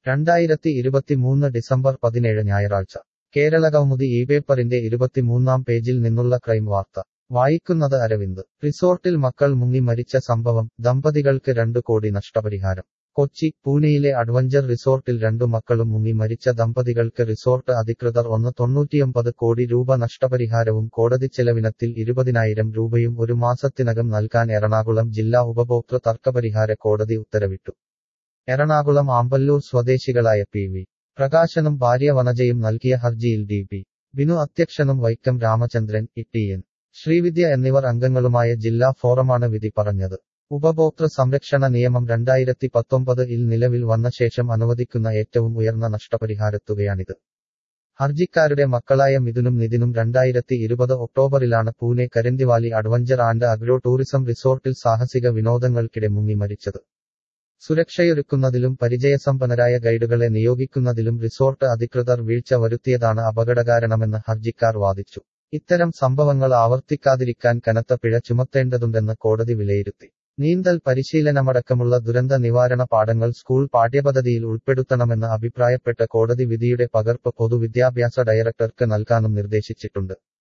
രണ്ടായിരത്തി ഇരുപത്തിമൂന്ന് ഡിസംബർ പതിനേഴ് ഞായറാഴ്ച കേരളകൗമുദി ഈ പേപ്പറിന്റെ ഇരുപത്തിമൂന്നാം പേജിൽ നിന്നുള്ള ക്രൈം വാർത്ത വായിക്കുന്നത് അരവിന്ദ് റിസോർട്ടിൽ മക്കൾ മുങ്ങി മരിച്ച സംഭവം ദമ്പതികൾക്ക് രണ്ടു കോടി നഷ്ടപരിഹാരം കൊച്ചി പൂനെയിലെ അഡ്വഞ്ചർ റിസോർട്ടിൽ രണ്ടു മക്കളും മുങ്ങി മരിച്ച ദമ്പതികൾക്ക് റിസോർട്ട് അധികൃതർ ഒന്ന് തൊണ്ണൂറ്റിയൊമ്പത് കോടി രൂപ നഷ്ടപരിഹാരവും കോടതി ചെലവിനത്തിൽ ഇരുപതിനായിരം രൂപയും ഒരു മാസത്തിനകം നൽകാൻ എറണാകുളം ജില്ലാ ഉപഭോക്തൃ തർക്കപരിഹാര കോടതി ഉത്തരവിട്ടു എറണാകുളം ആമ്പല്ലൂർ സ്വദേശികളായ പി വി പ്രകാശനും ഭാര്യ വനജയും നൽകിയ ഹർജിയിൽ ഡി പി ബിനു അധ്യക്ഷനും വൈക്കം രാമചന്ദ്രൻ ഇ എൻ ശ്രീവിദ്യ എന്നിവർ അംഗങ്ങളുമായ ജില്ലാ ഫോറമാണ് വിധി പറഞ്ഞത് ഉപഭോക്തൃ സംരക്ഷണ നിയമം രണ്ടായിരത്തി പത്തൊമ്പത് ഇൽ നിലവിൽ വന്ന ശേഷം അനുവദിക്കുന്ന ഏറ്റവും ഉയർന്ന നഷ്ടപരിഹാരത്തുകയാണിത് ഹർജിക്കാരുടെ മക്കളായ മിഥുനും നിതിനും രണ്ടായിരത്തി ഇരുപത് ഒക്ടോബറിലാണ് Pune Karanthivali adventure and agro tourism റിസോർട്ടിൽ സാഹസിക വിനോദങ്ങൾക്കിടെ മുങ്ങി മരിച്ചത് സുരക്ഷയൊരുക്കുന്നതിലും പരിചയസമ്പന്നരായ ഗൈഡുകളെ നിയോഗിക്കുന്നതിലും റിസോർട്ട് അധികൃതർ വീഴ്ച വരുത്തിയതാണ് അപകടകാരണമെന്ന് ഹർജിക്കാർ വാദിച്ചു ഇത്തരം സംഭവങ്ങൾ ആവർത്തിക്കാതിരിക്കാൻ കനത്ത പിഴ ചുമത്തേണ്ടതുണ്ടെന്ന് കോടതി വിലയിരുത്തി നീന്തൽ പരിശീലനമടക്കമുള്ള ദുരന്ത നിവാരണ പാഠങ്ങൾ സ്കൂൾ പാഠ്യപദ്ധതിയിൽ ഉൾപ്പെടുത്തണമെന്ന് അഭിപ്രായപ്പെട്ട കോടതി വിധിയുടെ പകർപ്പ് പൊതുവിദ്യാഭ്യാസ ഡയറക്ടർക്ക് നൽകാനും നിർദ്ദേശിച്ചിട്ടുണ്ട്